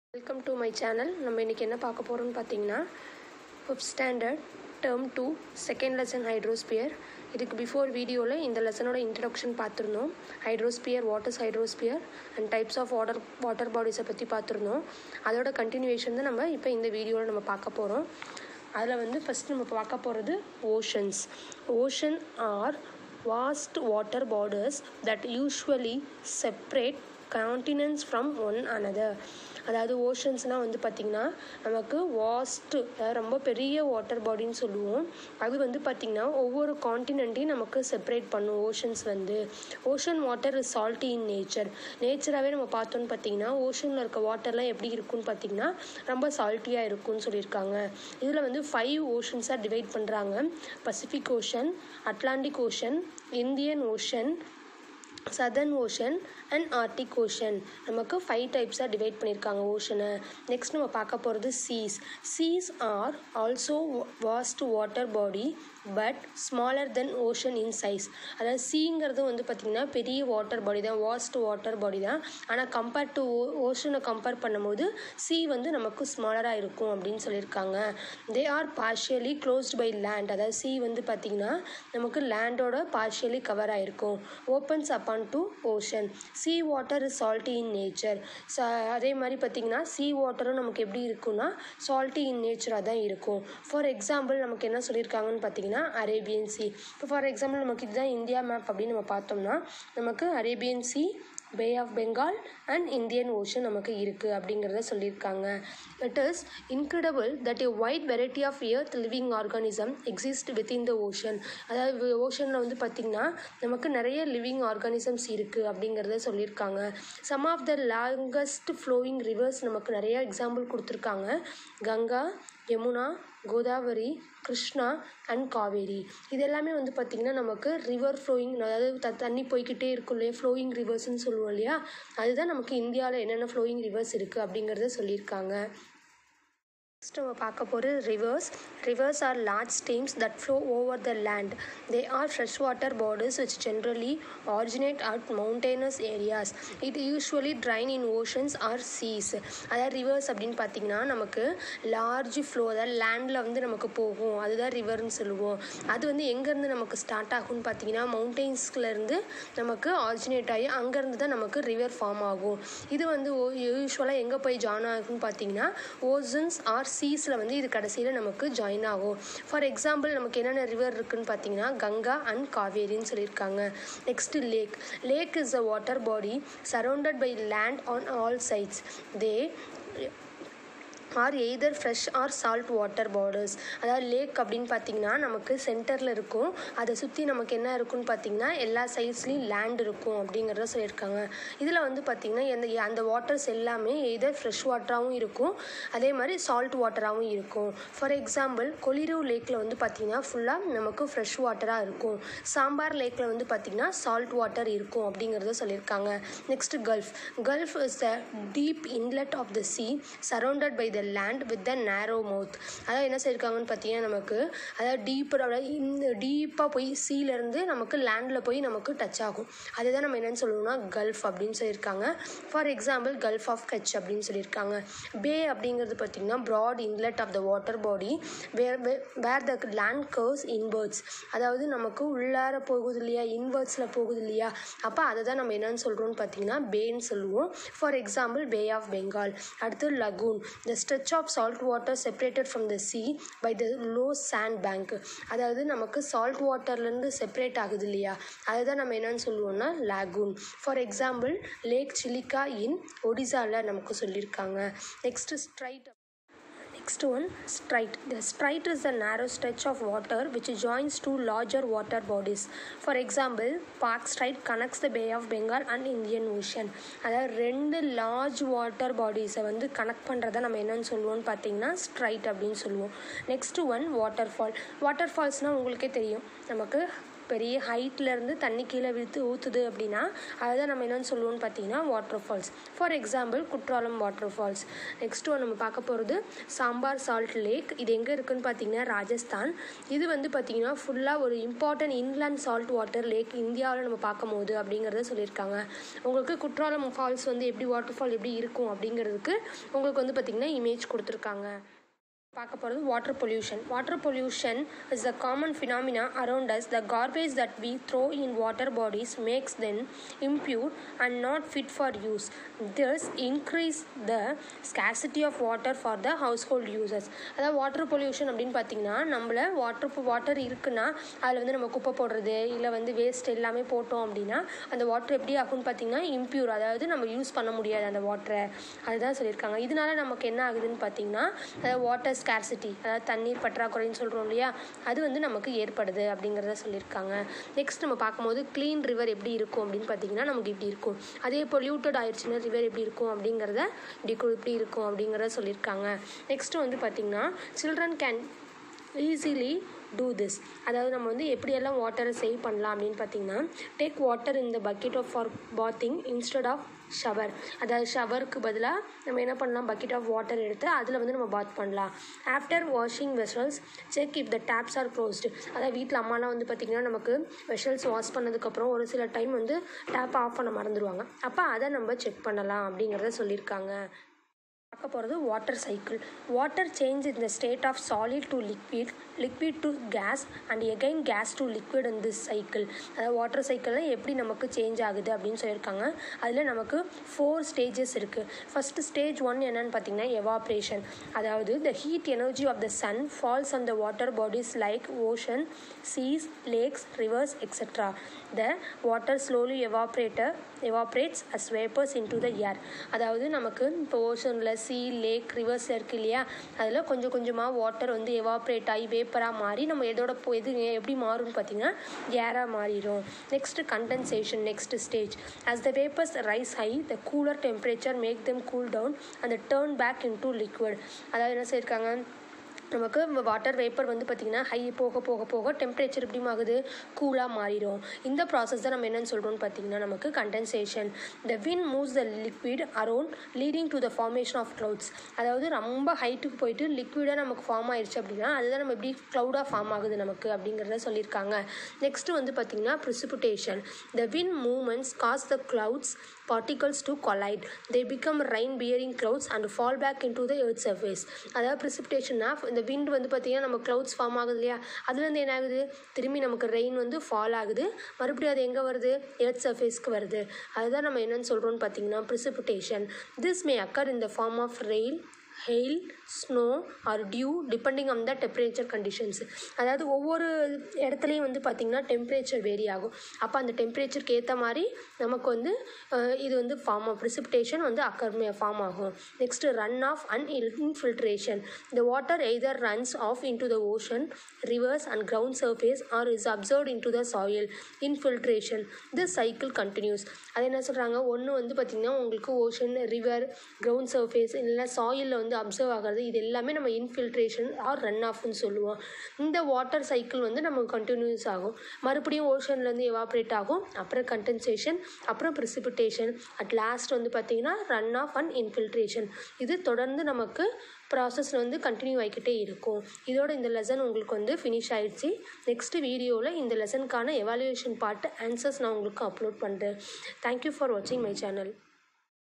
Welcome to my channel நம்ம இன்றைக்கி என்ன பார்க்க போகிறோம்னு பார்த்தீங்கன்னா fifth standard term two second lesson hydrosphere இதுக்கு பிஃபோர் வீடியோவில் இந்த லெசனோட இன்ட்ரடக்ஷன் பார்த்துருந்தோம் hydrosphere waters hydrosphere and types of water water பாடிஸை பற்றி பார்த்துருந்தோம் அதோட கண்டினியூவேஷன் தான் நம்ம இப்போ இந்த வீடியோவில் நம்ம பார்க்க போகிறோம் அதில் வந்து ஃபஸ்ட் நம்ம பார்க்க போகிறது oceans ocean are vast water borders that usually separate continents from one another அதாவது ஓஷன்ஸ்னால் வந்து பார்த்திங்கன்னா நமக்கு வாஸ்ட்டு ரொம்ப பெரிய வாட்டர் பாடின்னு சொல்லுவோம் அது வந்து பார்த்திங்கன்னா ஒவ்வொரு காண்டினெண்ட்டையும் நமக்கு செப்பரேட் பண்ணும் ஓஷன்ஸ் வந்து ocean water is salty in nature நேச்சராகவே நம்ம பார்த்தோன்னு பார்த்தீங்கன்னா ஓஷனில் இருக்க வாட்டர்லாம் எப்படி இருக்குன்னு பார்த்தீங்கன்னா ரொம்ப சால்ட்டியாக இருக்கும்னு சொல்லியிருக்காங்க இதில் வந்து ஃபைவ் ஓஷன்ஸாக டிவைட் பண்ணுறாங்க Pacific ocean Atlantic ocean Indian ocean southern ocean and Arctic ocean நமக்கு ஃபைவ் டைப்ஸாக டிவைட் பண்ணியிருக்காங்க ஓஷனை நெக்ஸ்ட் நம்ம பார்க்க போகிறது seas seas are also vast water body but smaller then ocean in size அதாவது சீங்கிறது வந்து பார்த்திங்கன்னா பெரிய வாட்டர் பாடி தான் வாஸ்ட் வாட்டர் பாடி தான் ஆனால் கம்பேர்ட் டு ஓஷனை கம்பேர் பண்ணும்போது சி வந்து நமக்கு ஸ்மாலராக இருக்கும் அப்படின்னு சொல்லியிருக்காங்க they are partially closed by land அதாவது சி வந்து பார்த்திங்கன்னா நமக்கு லேண்டோட பார்ஷியலி கவர் ஆகிருக்கும் opens upon to ocean sea water is salty in nature ச அதே மாதிரி பார்த்திங்கன்னா சீ வாட்டரும் நமக்கு எப்படி இருக்கும்னா சால்ட்டி இன் நேச்சராக தான் இருக்கும் ஃபார் எக்ஸாம்பிள் நமக்கு என்ன சொல்லியிருக்காங்கன்னு பார்த்தீங்கன்னா அரேபியன் சி இப்போ ஃபார் எக்ஸாம்பிள் நமக்கு இதுதான் இந்தியா மேப் அப்படின்னு நம்ம பார்த்தோம்னா நமக்கு Arabian sea bay of Bengal and Indian ocean நமக்கு இருக்குது அப்படிங்கிறத சொல்லியிருக்காங்க it is incredible that a wide variety of earth living organism exist within the ocean அதாவது ஓஷனில் வந்து பார்த்திங்கன்னா நமக்கு நிறைய லிவிங் ஆர்கானிசம்ஸ் இருக்குது அப்படிங்கிறத சொல்லியிருக்காங்க some of the longest flowing rivers நமக்கு நிறைய எக்ஸாம்பிள் கொடுத்துருக்காங்க கங்கா யமுனா கோதாவரி கிருஷ்ணா அண்ட் காவேரி இது எல்லாமே வந்து பார்த்திங்கன்னா நமக்கு ரிவர் ஃப்ளோயிங் அதாவது த தண்ணி போய்கிட்டே இருக்கும் இல்லையா ஃப்ளோயிங் ரிவர்ஸ்னு சொல்லுவோம் இல்லையா அதுதான் நமக்கு இந்தியாவில் என்னென்ன ஃப்ளோயிங் ரிவர்ஸ் இருக்குது அப்படிங்கிறத சொல்லியிருக்காங்க நெக்ஸ்ட் நம்ம பார்க்க போகிறது rivers rivers are large streams that flow over the land they are fresh water borders which generally originate at mountainous areas it usually drain in oceans or seas அதாவது rivers அப்படின்னு பார்த்தீங்கன்னா நமக்கு லார்ஜ் ஃப்ளோ அதாவது லேண்டில் வந்து நமக்கு போகும் அதுதான் ரிவர்னு சொல்லுவோம் அது வந்து எங்கேருந்து நமக்கு ஸ்டார்ட் ஆகும்னு பார்த்தீங்கன்னா மவுண்டெயின்ஸ்லேருந்து நமக்கு ஆரிஜினேட் ஆகி அங்கேருந்து தான் நமக்கு ரிவர் ஃபார்ம் ஆகும் இது வந்து யூஸ்வலாக எங்கே போய் ஜாயின் ஆகும்னு பார்த்தீங்கன்னா ஓசன்ஸ் ஆர் சீஸில் வந்து இது கடைசியில் நமக்கு ஜாயின் ஆகும் ஃபார் எக்ஸாம்பிள் நமக்கு என்னென்ன ரிவர் இருக்குன்னு பார்த்தீங்கன்னா கங்கா அண்ட் காவேரின்னு சொல்லியிருக்காங்க next lake lake is a water body surrounded by land on all sides they are either fresh or salt water borders அதாவது லேக் அப்படின்னு பார்த்தீங்கன்னா நமக்கு சென்டரில் இருக்கும் அதை சுற்றி நமக்கு என்ன இருக்குன்னு பார்த்தீங்கன்னா எல்லா சைட்ஸ்லேயும் லேண்ட் இருக்கும் அப்படிங்கிறத சொல்லியிருக்காங்க இதில் வந்து பார்த்திங்கன்னா எந்த அந்த வாட்டர்ஸ் எல்லாமே எய்தர் ஃப்ரெஷ் வாட்டராகவும் இருக்கும் அதே மாதிரி சால்ட் வாட்டராகவும் இருக்கும் ஃபார் எக்ஸாம்பிள் கொலிரு லேக்கில் வந்து பார்த்திங்கன்னா ஃபுல்லாக நமக்கு ஃப்ரெஷ் வாட்டராக இருக்கும் சாம்பார் லேக்கில் வந்து பார்த்திங்கன்னா சால்ட் வாட்டர் இருக்கும் அப்படிங்கிறத சொல்லியிருக்காங்க next gulf gulf is the deep inlet of the sea surrounded by the land with the narrow mouth அதாவது என்ன செய்யிருக்காங்கன்னு பார்த்தீங்கன்னா நமக்கு அதாவது டீப்பர் இந்த டீப்பாக போய் சீலேருந்து நமக்கு லேண்டில் போய் நமக்கு டச் ஆகும் அதுதான் நம்ம என்னென்னு சொல்லுவோம்னா கல்ஃப் அப்படின்னு சொல்லியிருக்காங்க for example gulf of Kutch அப்படின்னு சொல்லியிருக்காங்க பே அப்படிங்கிறது பார்த்திங்கன்னா broad inlet of the water body where where the land curves inwards அதாவது நமக்கு உள்ளார போகுது இல்லையா இன்வர்ட்ஸில் போகுது இல்லையா அப்போ அதை தான் நம்ம என்னென்னு சொல்கிறோம்னு பார்த்தீங்கன்னா பேன்னு சொல்லுவோம் for example bay of Bengal அடுத்து lagoon the stretch of salt water separated from the sea by the low sand bank அதாவது நமக்கு சால்ட் வாட்டர்லேருந்து செப்பரேட் ஆகுது இல்லையா அதுதான் நம்ம என்னன்னு சொல்லுவோம்னா lagoon for example lake Chilika in ஒடிசாவில் நமக்கு சொல்லியிருக்காங்க next strait Next one, strait. The strait is a narrow stretch of water which joins two larger water bodies. For example, Park Strait connects the Bay of Bengal and Indian Ocean. அதாவது ரெண்டு large water பாடிஸை வந்து connect பண்ணுறத நம்ம என்னன்னு சொல்லுவோம்னு பார்த்தீங்கன்னா strait அப்படின்னு சொல்லுவோம் next one water fall water ஃபால்ஸ்னால் உங்களுக்கே தெரியும் நமக்கு பெரிய ஹைட்லேருந்து தண்ணி கீழே விழுத்து ஊற்றுது அப்படின்னா அதுதான் நம்ம என்னென்னு சொல்லுவோம்னு பார்த்தீங்கன்னா water falls for example Courtallam water falls next one நம்ம பார்க்க போகிறது சாம்பார் சால்ட் லேக் இது எங்கே இருக்குன்னு பார்த்தீங்கன்னா ராஜஸ்தான் இது வந்து பார்த்தீங்கன்னா ஃபுல்லாக ஒரு important inland salt water lake இந்தியாவில் நம்ம பார்க்கும் போது அப்படிங்கிறத சொல்லியிருக்காங்க உங்களுக்கு குற்றாலம் ஃபால்ஸ் வந்து எப்படி வாட்டர் ஃபால் எப்படி இருக்கும் அப்படிங்கிறதுக்கு உங்களுக்கு வந்து பார்த்திங்கன்னா இமேஜ் கொடுத்துருக்காங்க பார்க்க போகிறது water pollution water pollution is a common phenomena around us the garbage that we throw in water bodies makes them impure and not fit for use this increase the scarcity of water for the household users அதாவது water pollution அப்படின்னு பார்த்தீங்கன்னா நம்மள water water இருக்குன்னா அதில் வந்து நம்ம குப்பை போடுறது இல்லை வந்து வேஸ்ட் எல்லாமே போட்டோம் அப்படின்னா அந்த வாட்டர் எப்படி ஆகும்னு பார்த்தீங்கன்னா இம்ப்யூர் அதாவது நம்ம யூஸ் பண்ண முடியாது அந்த வாட்டரை அதுதான் சொல்லியிருக்காங்க இதனால நமக்கு என்ன ஆகுதுன்னு பார்த்தீங்கன்னா வாட்டர் ஸ்கேர்சிட்டி அதாவது தண்ணீர் பற்றாக்குறைன்னு சொல்கிறோம் இல்லையா அது வந்து நமக்கு ஏற்படுது அப்படிங்கிறத சொல்லியிருக்காங்க நெக்ஸ்ட் நம்ம பார்க்கும்போது க்ளீன் ரிவர் எப்படி இருக்கும் அப்படின்னு பார்த்தீங்கன்னா நமக்கு இப்படி இருக்கும் அதே பொல்யூட்டட் ஆயிடுச்சுன்னா ரிவர் எப்படி இருக்கும் அப்படிங்கிறத இப்படி கு- இப்படி இருக்கும் அப்படிங்கிறத சொல்லியிருக்காங்க நெக்ஸ்ட் வந்து பார்த்தீங்கன்னா children can easily do this அதாவது நம்ம வந்து எப்படியெல்லாம் வாட்டரை சேவ் பண்ணலாம் அப்படின்னு பார்த்தீங்கன்னா take water in the bucket of for bathing instead of shower அதாவது ஷவருக்கு பதிலாக நம்ம என்ன பண்ணலாம் பக்கெட் ஆஃப் வாட்டர் எடுத்து அதில் வந்து நம்ம பாத் பண்ணலாம் after washing vessels check if the taps are closed அதாவது வீட்டில் அம்மாலாம் வந்து பார்த்திங்கன்னா நமக்கு வெசல்ஸ் வாஷ் பண்ணதுக்கப்புறம் ஒரு சில டைம் வந்து டேப் ஆஃப் பண்ண மறந்துடுவாங்க அப்போ அதை நம்ம செக் பண்ணலாம் அப்படிங்கிறத சொல்லியிருக்காங்க பார்க்க போகிறது water cycle water change in the state of solid to liquid liquid to gas and again gas to liquid in this cycle அதாவது வாட்டர் சைக்கிளில் எப்படி நமக்கு சேஞ்ச் ஆகுது அப்படின்னு சொல்லியிருக்காங்க அதில் நமக்கு ஃபோர் ஸ்டேஜஸ் இருக்குது ஃபஸ்ட்டு ஸ்டேஜ் ஒன் என்னன்னு பார்த்தீங்கன்னா எவாப்ரேஷன் அதாவது the heat energy of the sun falls on the water bodies like ocean seas lakes rivers etc the water slowly evaporator evaporates as vapors into the air அதாவது நமக்கு இப்போ ஓஷனில் C lakh ரிவர்ஸில் இருக்கு இல்லையா அதில் கொஞ்சம் கொஞ்சமாக வாட்டர் வந்து எவாப்ரேட் ஆகி வேப்பராக மாறி நம்ம எதோட போ எது எப்படி மாறும்னு பார்த்தீங்கன்னா ஏராக மாறிடும் next condensation next stage as the vapors rise high the cooler temperature make them cool down and they turn back into liquid அதாவது என்ன சொல்லியிருக்காங்க நமக்கு வாட்டர் வேப்பர் வந்து பார்த்திங்கன்னா ஹை போக போக போக டெம்பரேச்சர் எப்படி ஆகுது கூலாக மாறிடும் இந்த ப்ராசஸ் தான் நம்ம என்னன்னு சொல்கிறோம்னு பார்த்தீங்கன்னா நமக்கு condensation the wind moves the liquid around leading to the formation of clouds அதாவது ரொம்ப ஹைட்டுக்கு போயிட்டு லிக்விடாக நமக்கு ஃபார்ம் ஆயிடுச்சு அப்படின்னா அதுதான் நம்ம எப்படி க்ளவுடாக ஃபார்ம் ஆகுது நமக்கு அப்படிங்கிறத சொல்லியிருக்காங்க நெக்ஸ்ட் வந்து பார்த்திங்கன்னா precipitation the wind movements cause the clouds particles to collide they become rain bearing clouds and fall back into the earth surface அதாவது precipitation-னா இந்த விண்ட் வந்து பார்த்திங்கன்னா நம்ம clouds ஃபார்ம் ஆகுது இல்லையா அதுலேருந்து என்ன ஆகுது திரும்பி நமக்கு ரெயின் வந்து ஃபால் ஆகுது மறுபடியும் அது எங்கே வருது எர்த் சர்ஃபேஸ்க்கு வருது அதுதான் நம்ம என்னன்னு சொல்கிறோம்னு பார்த்தீங்கன்னா precipitation this may occur in the form of rain hail snow or dew depending on the temperature conditions அதாவது ஒவ்வொரு இடத்துலையும் வந்து பார்த்திங்கன்னா டெம்பரேச்சர் வேரி ஆகும் அப்போ அந்த டெம்பரேச்சருக்கு ஏற்ற மாதிரி நமக்கு வந்து அஹ், இது வந்து ஃபார்ம் ஆகும் precipitation வந்து அக்கர் ஃபார்ம் ஆகும் next run off and infiltration the water either runs off into the ocean rivers and ground surface or is absorbed into the soil infiltration this cycle continues அது என்ன சொல்கிறாங்க ஒன்று வந்து பார்த்திங்கன்னா உங்களுக்கு ஓஷன் ரிவர் கிரவுண்ட் சர்ஃபேஸ் இல்லைன்னா சாயிலில் வந்து observe ஆகிறது இது எல்லாமே நம்ம இன்ஃபில்ட்ரேஷன் ஆர் ரன் ஆஃப்னு சொல்லுவோம் இந்த வாட்டர் சைக்கிள் வந்து நமக்கு கண்டினியூஸ் ஆகும் மறுபடியும் ஓஷன்லேருந்து எவாப்ரேட் ஆகும் அப்புறம் கண்டென்சேஷன் அப்புறம் precipitation அட் லாஸ்ட் வந்து பார்த்திங்கன்னா ரன் ஆஃப் அண்ட் இன்ஃபில்ட்ரேஷன் இது தொடர்ந்து நமக்கு ப்ராசஸ் வந்து கண்டினியூ ஆகிக்கிட்டே இருக்கும் இதோட இந்த லெசன் உங்களுக்கு வந்து ஃபினிஷ் ஆயிடுச்சு நெக்ஸ்ட் வீடியோவில் இந்த லெசனுக்கான எவாலுவேஷன் பார்ட் ஆன்சர்ஸ் நான் உங்களுக்கு அப்லோட் பண்ணுறேன் தேங்க்யூ ஃபார் வாட்சிங் மை சேனல்